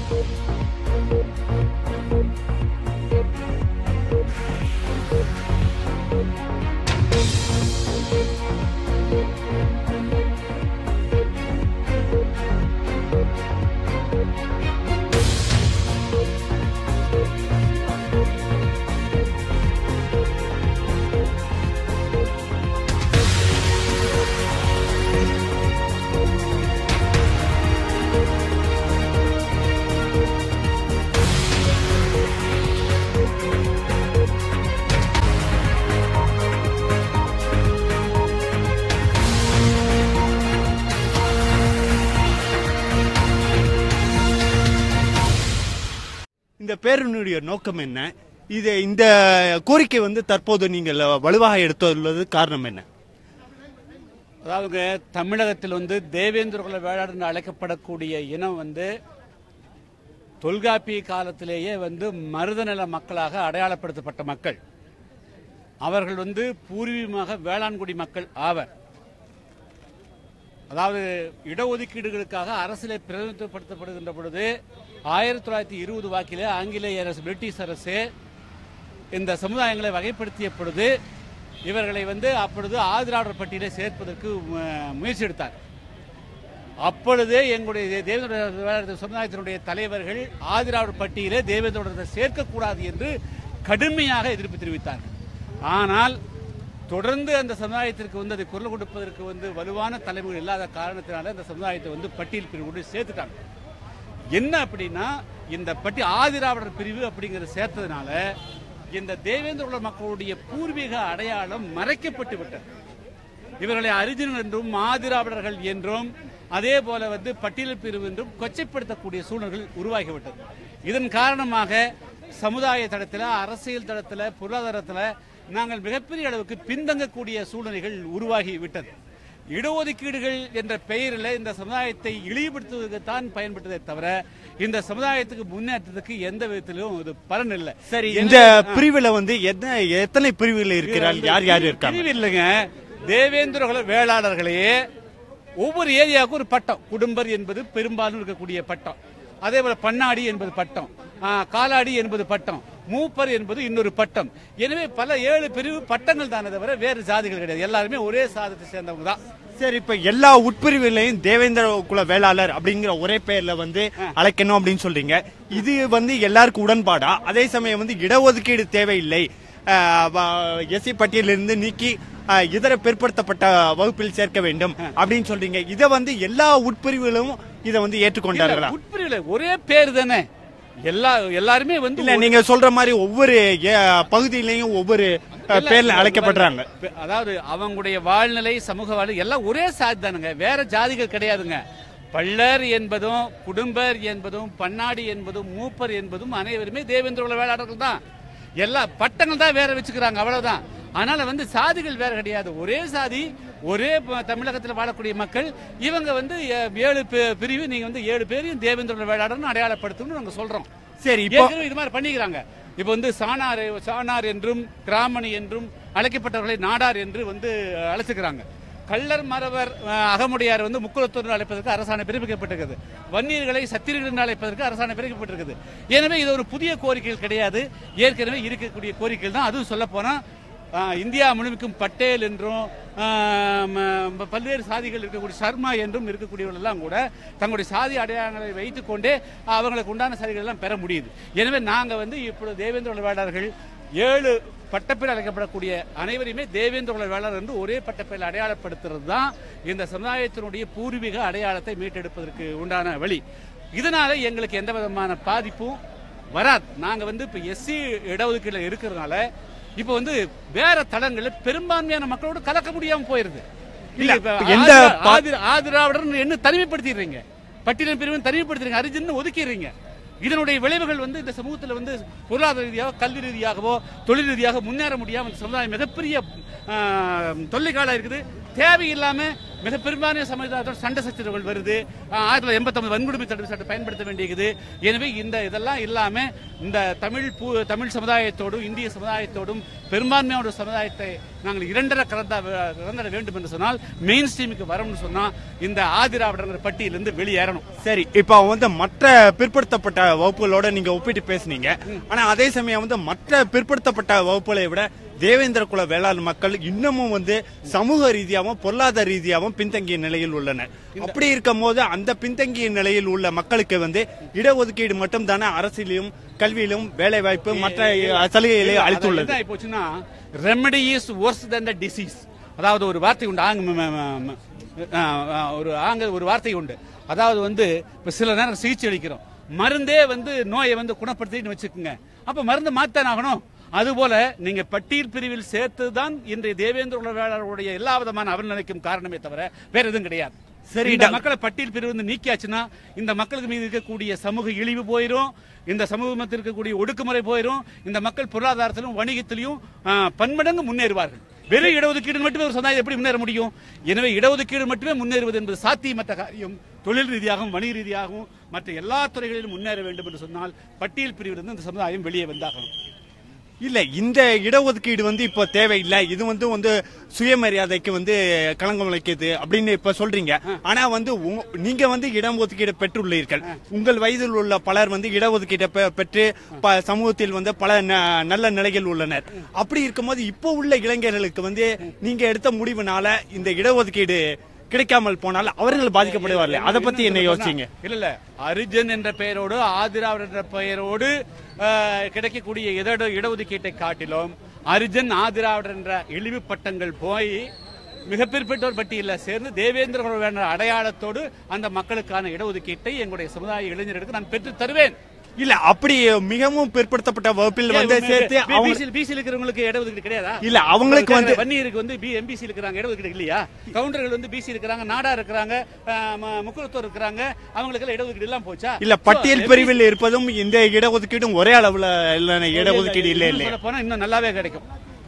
இந்த பேரணியுடைய நோக்கம் என்ன இது இந்த கோரிக்கை வந்து தற்போது நீங்கள் வலுவாக எடுத்துள்ளது காரணம் என்ன அதாவது தமிழகத்தில் வந்து தேவேந்திர குல வேளாண் என்று அழைக்கப்படக்கூடிய இனம் வந்து தொல்காப்பிய காலத்திலேயே வந்து மருதநில மக்களாக அடையாளப்படுத்தப்பட்ட மக்கள் அவர்கள் வந்து பூர்வீகமாக வேளாண்குடி மக்கள் ஆவர் அதாவது இடஒதுக்கீடுகளுக்காக அரசியலை பிரதிநிதித்துவப்படுத்தப்படுகின்ற பொழுது ஆயிரத்தி தொள்ளாயிரத்தி இருபது வாக்கிலே ஆங்கிலேய அரசு பிரிட்டிஷ் அரசு இந்த சமுதாயங்களை வகைப்படுத்திய பொழுது இவர்களை வந்து அப்பொழுது ஆதிராடர் பட்டியலை சேர்ப்பதற்கு மு- முயற்சி எடுத்தார் அப்பொழுதே எங்களுடைய தேவேந்திர சமுதாயத்தினுடைய தலைவர்கள் ஆதிராடர் பட்டியலே தேவேந்திரோட சேர்க்கக்கூடாது என்று கடுமையாக எதிர்ப்பு தெரிவித்தார்கள் ஆனால் தொடர்ந்து அந்த சமுதாயத்திற்கு வந்து அதை குரல் கொடுப்பதற்கு வந்து வலுவான தலைமைகள் இல்லாத காரணத்தினால அந்த சமுதாயத்தை வந்து பட்டியல் பிரிவு கொண்டு சேர்த்துட்டாங்க என்ன அப்படின்னா இந்த பட்டி ஆதிராவிடர் பிரிவு அப்படிங்கறத சேர்த்ததுனால இந்த தேவேந்திர குல மக்களுடைய பூர்வீக அடையாளம் மறைக்கப்பட்டு விட்டது இவர்களை அரிஜினல் என்றும் ஆதிராவிடர்கள் என்றும் அதே போல வந்து பட்டியல் பிரிவு என்றும் கொச்சைப்படுத்தக்கூடிய சூழல்கள் உருவாகிவிட்டது இதன் காரணமாக சமுதாய தளத்தில் அரசியல் தளத்தில் பொருளாதாரத்தில் நாங்கள் மிகப்பெரிய அளவுக்கு பின்தங்கக்கூடிய சூழ்நிலைகள் உருவாகி விட்டது இடஒதுக்கீடுகள் என்ற பெயரில் இந்த சமுதாயத்தை இழிவுபடுத்துவதற்குத்தான் பயன்பட்டதே தவிர இந்த சமுதாயத்துக்கு முன்னேற்றத்துக்கு எந்த விதத்திலும் இது பலன் இல்லை சரி எனவே- இந்த பிரிவுல வந்து என்ன எத்தனை பிரிவுகள் இருக்கிறார் யார் யார் இருக்காங்க பிரிவு இல்லைங்க தேவேந்திர குல வேளாளர்களே ஒவ்வொரு ஏரியாவுக்கும் ஒரு பட்டம் குடும்பர் என்பது பெரும்பாலும் இருக்கக்கூடிய பட்டம் அதே போல பண்ணாடி என்பது பட்டம் ஆ, காலாடி என்பது பட்டம் மூப்பர் என்பது இன்னொரு பட்டம் எனவே பல ஏழு பிரிவு பட்டங்கள் தானே தவிர வேறு ஜாதிகள் கிடையாது எல்லாருமே ஒரே சாதத்தை சேர்ந்தவங்க தான் சரி இப்ப எல்லா உட்பிரிவுகளையும் தேவேந்திர குல வேளாளர் அப்படிங்கிற ஒரே பெயர்ல வந்து அழைக்கணும் அப்படின்னு சொல்றீங்க இது வந்து எல்லாருக்கும் உடன்பாடா அதே சமயம் வந்து இடஒதுக்கீடு தேவையில்லை எஸ்சி பட்டியலிருந்து நீக்கி ஆஹ், இதர பிற்படுத்தப்பட்ட வகுப்பில் சேர்க்க வேண்டும் அப்படின்னு சொல்றீங்க இதை வந்து எல்லா உட்பிரிவுகளும் இதை வந்து ஏற்றுக்கொண்டார்களா உட்பிரிவுல ஒரே பேர் தானே எல்லா எல்லாருமே வந்து இல்ல நீங்க சொல்ற மாதிரி ஒவ்வொரு ஏ- பகுதியிலையும் ஒவ்வொரு ஆஹ், பேர்ல அழைக்கப்படுறாங்க பெ- அதாவது அவங்களுடைய வாழ்நிலை சமூக வாழ்நிலை எல்லாம் ஒரே சாதி தானுங்க வேற ஜாதிகள் கிடையாதுங்க பள்ளர் என்பதும் குடும்பர் என்பதும் பன்னாடி என்பதும் மூப்பர் என்பதும் அனைவருமே தேவேந்திர குல வேளாளர்கள் தான் எல்லா பட்டங்கள் தான் வேற வச்சுக்கிறாங்க அவ்வளவுதான் அதனால வந்து சாதிகள் வேற கிடையாது ஒரே சாதி ஒரே ப- தமிழகத்தில் வாழக்கூடிய மக்கள் இவங்க வந்து ஏ- ஏழு பி- பிரிவு நீங்க வந்து ஏழு பேரையும் தேவேந்திர குல வேளாளர்னு அடையாளப்படுத்தணும்னு நாங்க சொல்றோம் சரி இப்போ ஏற்கனவே இது மாதிரி பண்ணிக்கிறாங்க இப்போ வந்து சாணார் சாணார் என்றும் கிராமணி என்றும் அழைக்கப்பட்டவர்களை நாடார் என்று வந்து அஹ், அழைச்சுக்கிறாங்க கள்ளர் மறவர் அஹ், அகமுடையார் வந்து முக்குலத்தோர் அழைப்பதற்கு அரசாணை பிறப்பிக்கப்பட்டிருக்கிறது வன்னியர்களை சத்திரியர்கள் என்று அழைப்பதற்கு அரசாணை பிறப்பிக்கப்பட்டிருக்குது எனவே இது ஒரு புதிய கோரிக்கைகள் கிடையாது ஏற்கனவே இருக்கக்கூடிய கோரிக்கைகள் தான் அதுவும் சொல்ல போனா ஆஹ், இந்தியா முழுமைக்கும் பட்டேல் என்றும் ஆஹ், ம- பல்வேறு சாதிகள் இருக்கக்கூடிய சர்மா என்றும் இருக்கக்கூடியவர்கள் எல்லாம் கூட தங்களுடைய சாதி அடையாளங்களை வைத்துக்கொண்டே அவங்களுக்கு உண்டான சாதிகள் எல்லாம் பெற முடியுது எனவே நாங்க வந்து இப்பொழுது தேவேந்திர குல வேளாளர்கள் ஏழு பட்டப்பேர் அழைக்கப்படக்கூடிய அனைவரையுமே தேவேந்திர குல வேளாளர் என்று ஒரே பட்டப்பேரில் அடையாளப்படுத்துறது தான் இந்த சமுதாயத்தினுடைய பூர்வீக அடையாளத்தை மீட்டெடுப்பதற்கு உண்டான வழி இதனால எங்களுக்கு எந்த விதமான பாதிப்பும் வராது நாங்க வந்து இப்ப எஸ்சி இடஒதுக்கீடுல இருக்கிறதுனால இப்ப வந்து வேற தளங்கள்ல பெரும்பான்மையான மக்களோடு கலக்க முடியாம போயிருது இல்ல, இப்ப இப்ப எந்த ஆதிரா- பா- ஆதிரா- ஆதிராவிடர்னு என்ன தனிமைப்படுத்திடுறீங்க பட்டியலின் பிரிவின் தனிமைப்படுத்துறீங்க அரிஜின்னு ஒதுக்கிடுறீங்க இதனுடைய விளைவுகள் வந்து இந்த சமூகத்தில் வந்து பொருளாதார ரீதியாக கல்வி ரீதியாகவோ தொழில் ரீதியாக முன்னேற முடியாம இந்த சமுதாயம் மிகப்பெரிய ஆஹ், தொல்லைக்காலா இருக்குது தேவையில்லாம மிக பெரும்பான்மை சமுதாயத்தோட சண்டை சச்சரவுகள் வருது ஆஹ் ஆயிரத்தி தொள்ளாயிரத்தி எண்பத்தொன்பது வன்கொடுமை தடுப்பு சட்டம் பயன்படுத்த வேண்டியது எனவே இந்த இதெல்லாம் இல்லாம இந்த தமிழ் பூ தமிழ் சமுதாயத்தோடும் இந்திய சமுதாயத்தோடும் பெரும்பான்மையோட சமுதாயத்தை நாங்கள் இரண்டரை கலந்த கலந்துட வேண்டும் என்று சொன்னால் மெயின் ஸ்ட்ரீமுக்கு வரணும்னு சொன்னா இந்த ஆதிராவிடங்கிற பட்டியலிருந்து வெளியேறணும் சரி இப்போ வந்து மற்ற பிற்படுத்தப்பட்ட வகுப்புகளோட நீங்க ஒப்பிட்டு பேசுனீங்க ஆனா அதே சமயம் வந்து மற்ற பிற்படுத்தப்பட்ட வகுப்புகளை விட தேவேந்திர குல வேளாண் மக்கள் இன்னமும் வந்து சமூக ரீதியாகவும் பொருளாதார ரீதியாகவும் பின்தங்கிய நிலையில் உள்ளனர் அப்படி இருக்கும் போது அந்த பின்தங்கிய நிலையில் உள்ள மக்களுக்கு வந்து இடஒதுக்கீடு மட்டும் தானே அரசியலும் கல்வியிலும் வேலை வாய்ப்பு மற்ற சலுகைகளை அளித்துள்ளது என்ன போச்சுன்னா remedy is worse than the disease அதாவது ஒரு வார்த்தை உண்டு ஆங்க ம- ம- ம- ஆ, ஆ, ஒரு ஆங்க ஒரு வார்த்தை உண்டு அதாவது வந்து இப்ப சில நேரம் சிகிச்சை அளிக்கிறோம் மருந்தே வந்து நோயை வந்து குணப்படுத்தின்னு வச்சுக்கோங்க அப்ப மருந்து மாத்தான் ஆகணும் அதுபோல நீங்க பட்டியல் பிரிவில் சேர்த்துதான் இன்றைய தேவேந்திர உளவியலாளருடைய எல்லா விதமான அவர்நிலைக்கும் காரணமே தவிர வேற எதுவும் கிடையாது சரி, இந்த டாக்டர். மக்களை பட்டியல் பிரிவு வந்து நீக்கியாச்சுன்னா இந்த மக்களுக்கு மீது இருக்கக்கூடிய சமூக இழிவு போயிடும் இந்த சமூகத்தில் இருக்கக்கூடிய ஒடுக்குமுறை போயிடும் இந்த மக்கள் பொருளாதாரத்திலும் வணிகத்திலும் ஆ, பன்மடங்கு முன்னேறுவார்கள் வெறும் இடஒதுக்கீடு மட்டுமே ஒரு சமுதாயம் எப்படி முன்னேற முடியும் எனவே இடஒதுக்கீடு மட்டுமே முன்னேறுவது என்பது சாத்தியமற்ற காரியம் தொழில் ரீதியாகவும் வணிக ரீதியாகவும் மற்ற எல்லா துறைகளிலும் முன்னேற வேண்டும் என்று சொன்னால் பட்டியல் பிரிவிலிருந்து இந்த சமுதாயம் வெளியே வந்தாகணும் இல்ல இந்த இடஒதுக்கீடு வந்து இப்போ தேவையில்லை இது வந்து வந்து சுயமரியாதைக்கு வந்து களங்கம் விளைக்குது அப்படின்னு இப்ப சொல்றீங்க ஆனா வந்து உங்க- நீங்க வந்து இடஒதுக்கீடு பெற்றுள்ளீர்கள் உங்கள் வயதில் உள்ள பலர் வந்து இடஒதுக்கீட்டை பெ- பெற்று ப- சமூகத்தில் வந்து பல ந- நல்ல நிலையில் உள்ளனர் அப்படி இருக்கும்போது இப்போ உள்ள இளைஞர்களுக்கு வந்து நீங்க எடுத்த முடிவுனால இந்த இடஒதுக்கீடு கிடைக்காமல் போனால் அவர்கள் பாதிக்கப்படுவார்கள் அதை பத்தி என்ன யோசிச்சீங்க இல்ல இல்ல அரிஜன் என்ற பெயரோடு ஆதிராவிடர் என்ற பெயரோடு ஆஹ், கிடைக்கக்கூடிய இடஒடு இடஒதுக்கீட்டை காட்டிலும் அரிஜன் ஆதிராவிடர் என்ற இழிவு பட்டங்கள் போய் மிக பிற்பட்டோர் பட்டியலில் சேர்ந்து தேவேந்திர குல என்ற அடையாளத்தோடு அந்த மக்களுக்கான இடஒதுக்கீட்டை எங்களுடைய சமுதாய இளைஞர்களுக்கு நான் பெற்று தருவேன் இல்ல அப்படி மிகவும் பிற்படுத்தப்பட்ட வகுப்பில் வந்து சேர்த்து அவங்க பிசியில் பிசியில் இருக்கிறவங்களுக்கு இடஒதுக்கீடு கிடையாதா இல்ல, அவங்களுக்கு வந்து- வன்னியருக்கு வந்து பி எம்பிசி இருக்கிறாங்க இடஒதுக்கீடு இல்லையா கவுண்டர்கள் வந்து பிசி இருக்கிறாங்க நாடா இருக்கிறாங்க ஆஹ், ம- முக்குலத்தோர் இருக்கிறாங்க அவங்களுக்கு எல்லாம் இடஒதுக்கீடு எல்லாம் போச்சா இல்ல பட்டியல் So, பிரிவில் இருப்பதும் இந்த இடஒதுக்கீடும் ஒரே அளவுல இல்ல இடஒதுக்கீடு இல்ல இல்ல சொல்ல போனா இன்னும் நல்லாவே கிடைக்கும்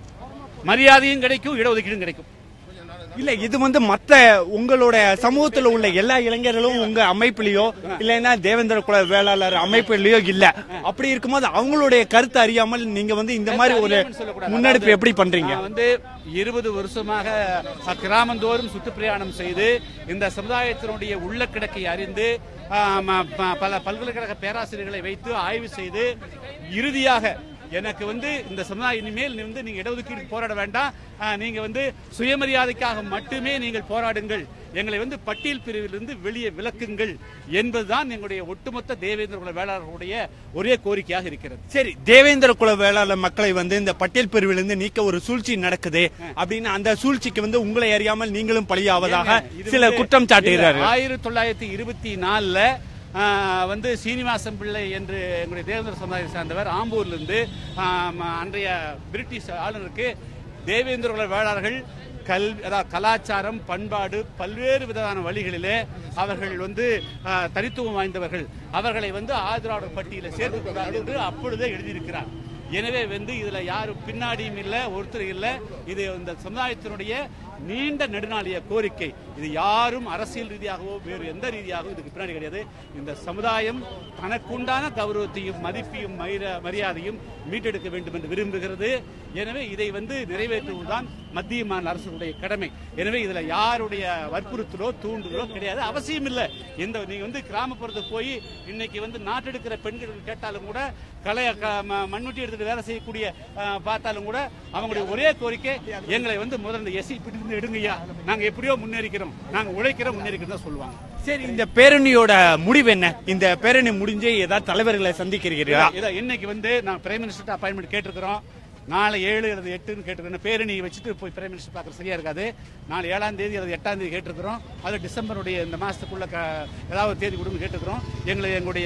மரியாதையும் கிடைக்கும் இடஒதுக்கீடும் கிடைக்கும் இல்ல இது வந்து மத்த உங்களோட சமூகத்துல உள்ள எல்லா இளைஞர்களும் உங்க அமைப்பிலயோ இல்லைன்னா தேவேந்திர குல வேளாளர் அமைப்பிலயோ இல்ல அப்படி இருக்கும்போது அவங்களுடைய கருத்து அறியாமல் நீங்க வந்து இந்த மாதிரி ஒரு அறியாமல் சொல்லக்கூடாது. முன்னெடுப்பு அதாவது, எப்படி பண்றீங்க நான் வந்து இருபது வருஷமாக அஹ், கிராமந்தோறும் சுற்றுப்பிரயாணம் செய்து இந்த சமுதாயத்தினுடைய உள்ள கிடக்கை அறிந்து ஆஹ், ம- ம- பல பல்கலைக்கழக பேராசிரியர்களை வைத்து ஆய்வு செய்து இறுதியாக எனக்கு வந்து இந்த சமுதாயம் இனிமேல் நீ வந்து நீங்க இடஒதுக்கீடு போராட வேண்டாம் ஆஹ், நீங்க வந்து சுயமரியாதைக்காக மட்டுமே நீங்கள் போராடுங்கள் எங்களை வந்து பட்டியல் பிரிவிலிருந்து வெளியே விலக்குங்கள் என்பதுதான் எங்களுடைய ஒட்டுமொத்த தேவேந்திர குல வேளாளர்களுடைய ஒரே கோரிக்கையாக இருக்கிறது சரி தேவேந்திர குல வேளாளர் மக்களை வந்து இந்த பட்டியல் பிரிவிலிருந்து நீக்க ஒரு சூழ்ச்சி நடக்குது அப்படின்னு அந்த சூழ்ச்சிக்கு வந்து உங்களை அறியாமல் நீங்களும் பலியாவதாக இது சில வந்து- குற்றம் சாட்டுகிறார்கள் இது ஆயிரத்தி தொள்ளாயிரத்தி இருபத்தி நாலுல ஆஹ், வந்து சீனிவாசன் பிள்ளை என்று எங்களுடைய தேவேந்திர சமுதாயத்தை சார்ந்தவர் ஆம்பூர்ல இருந்து ஆம், அன்றைய பிரிட்டிஷ் ஆளுநருக்கு தேவேந்திர குல வேளாளர்கள் கல் அதாவது கலாச்சாரம் பண்பாடு பல்வேறு விதமான வழிகளிலே அவர்கள் வந்து ஆஹ், தனித்துவம் வாய்ந்தவர்கள் அவர்களை வந்து ஆதரவாளர் பட்டியலில் சேர்க்கக்கூடாது என்று அப்பொழுதே எழுதியிருக்கிறார் எனவே வந்து இதுல யாரும் பின்னாடியும் இல்ல ஒருத்தர் இல்ல இது இந்த சமுதாயத்தினுடைய நீண்ட நெடுநாளிய கோரிக்கை இது யாரும் அரசியல் ரீதியாகவோ வேறு எந்த ரீதியாகவோ இதுக்கு பின்னாடி கிடையாது இந்த சமுதாயம் தனக்குண்டான கௌரவத்தையும் மதிப்பையும் மரியா- மரியாதையும் மீட்டெடுக்க வேண்டும் என்று விரும்புகிறது எனவே இதை வந்து நிறைவேற்றுவதுதான் மத்திய மாநில அரசுடைய கடமை எனவே இதுல யாருடைய வற்புறுத்தலோ தூண்டுதலோ கிடையாது அவசியம் இல்லை இந்த நீங்க வந்து கிராமப்புறத்துக்கு போய் இன்னைக்கு வந்து நாட்டெடுக்கிற பெண்கள் கேட்டாலும் கூட கலைய க- ம- மண்வெட்டி எடுத்துட்டு வேலை செய்யக்கூடிய அஹ், பார்த்தாலும் கூட அவங்களுடைய ஒரே கோரிக்கை எங்களை வந்து முதல்ல இந்த எஸ்சி பிடிந்து எடுங்கய்யா நாங்க எப்படியோ முன்னேறிக்கிறோம் நாங்க உழைக்கிறோம் முன்னேறிக்கிறோம் தான் சொல்லுவாங்க சரி இந்த பேரணியோட முடிவு என்ன இந்த பேரணி முடிஞ்சு ஏதாவது தலைவர்களை சந்திக்கிறீர்களா இதோ இன்னைக்கு வந்து நான் பிரைம் மினிஸ்டர் அப்பாயின்மெண்ட் கேட்டிருக்கிறோம் நாளை ஏழு அல்லது எட்டுன்னு கேட்டிருக்கேன் பேரணியை வச்சுட்டு போய் பிரைம் மினிஸ்டர் பார்க்குறது சரியா இருக்காது நாளை ஏழாம் தேதி அல்லது எட்டாம் தேதி கேட்டிருக்கிறோம் அது டிசம்பருடைய இந்த மாசத்துக்குள்ள க- ஏதாவது ஒரு தேதி கொடுங்க கேட்டிருக்கிறோம் எங்களை எங்களுடைய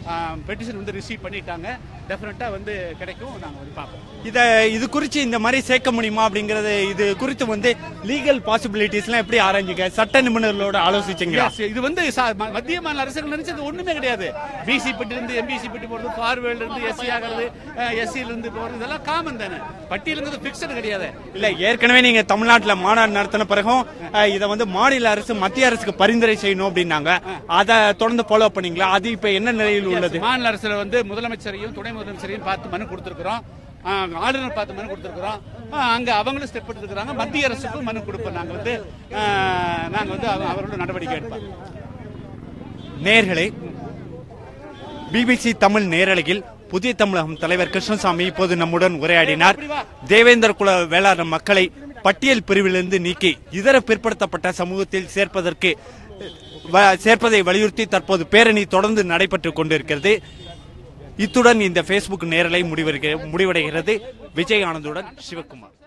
பெட்டிஷன் வந்து ரிசீவ் பண்ணிட்டாங்க டெஃபினட்டா வந்து கிடைக்கும் நாங்க வந்து பார்ப்போம் இத இது குறித்து இந்த மாதிரி சேர்க்க முடியுமா அப்படிங்கறது இது குறித்து வந்து லீகல் பாசிபிலிட்டிஸ்லாம் எப்படி ஆராய்ஞ்சிங்க சட்ட நிபுணர்களோட ஆலோசிச்சீங்களா Yes, இது வந்து சா- ம- மத்திய மாநில அரசுகள் நினைச்சது ஒண்ணுமே கிடையாது பிசி பெட்டி இருந்து எம்பிசி பெட்டி போறது ஃபார்வேர்ல இருந்து எஸ்சி ஆகிறது எஸ்சில இருந்து போறது இதெல்லாம் காமன் தானே பட்டியலுங்கிறது பிக்சடு கிடையாது இல்ல ஏற்கனவே நீங்க தமிழ்நாட்டுல மாநாடு நடத்தின பிறகும் அஹ், இத வந்து மாநில அரசு மத்திய அரசுக்கு பரிந்துரை செய்யணும் அப்படின்னாங்க அதை தொடர்ந்து ஃபாலோ பண்ணீங்களா அது இப்ப என்ன நிலையில் உள்ளது மாநில அரசுல வந்து முதலமைச்சரையும் துணை முதலமைச்சரையும் பார்த்து மனு கொடுத்திருக்கிறோம் ஆஹ், ஆளுநர் பார்த்து மனு கொடுத்திருக்கிறோம் ஆஹ், அங்க அவங்களும் ஸ்டெப் எடுத்துக்கிறாங்க மத்திய அரசுக்கும் மனு கொடுப்போம் நாங்க வந்து ஆஹ், நாங்க வந்து அவ- அவரோட நடவடிக்கை எடுப்போம் நேர்களே பிபிசி தமிழ் நேரலையில் புதிய தமிழகம் தலைவர் கிருஷ்ணசாமி இப்போது நம்முடன் உரையாடினார் தேவேந்திர குல வேளாண் மக்களை பட்டியல் பிரிவிலிருந்து நீக்கி இதர பிற்படுத்தப்பட்ட சமூகத்தில் சேர்ப்பதற்கு வ- சேர்ப்பதை வலியுறுத்தி தற்போது பேரணி தொடர்ந்து நடைபெற்றுக் கொண்டிருக்கிறது இத்துடன் இந்த ஃபேஸ்புக் நேரலை முடிவடைகிறது முடிவடைகிறது விஜய் ஆனந்துடன் சிவகுமார்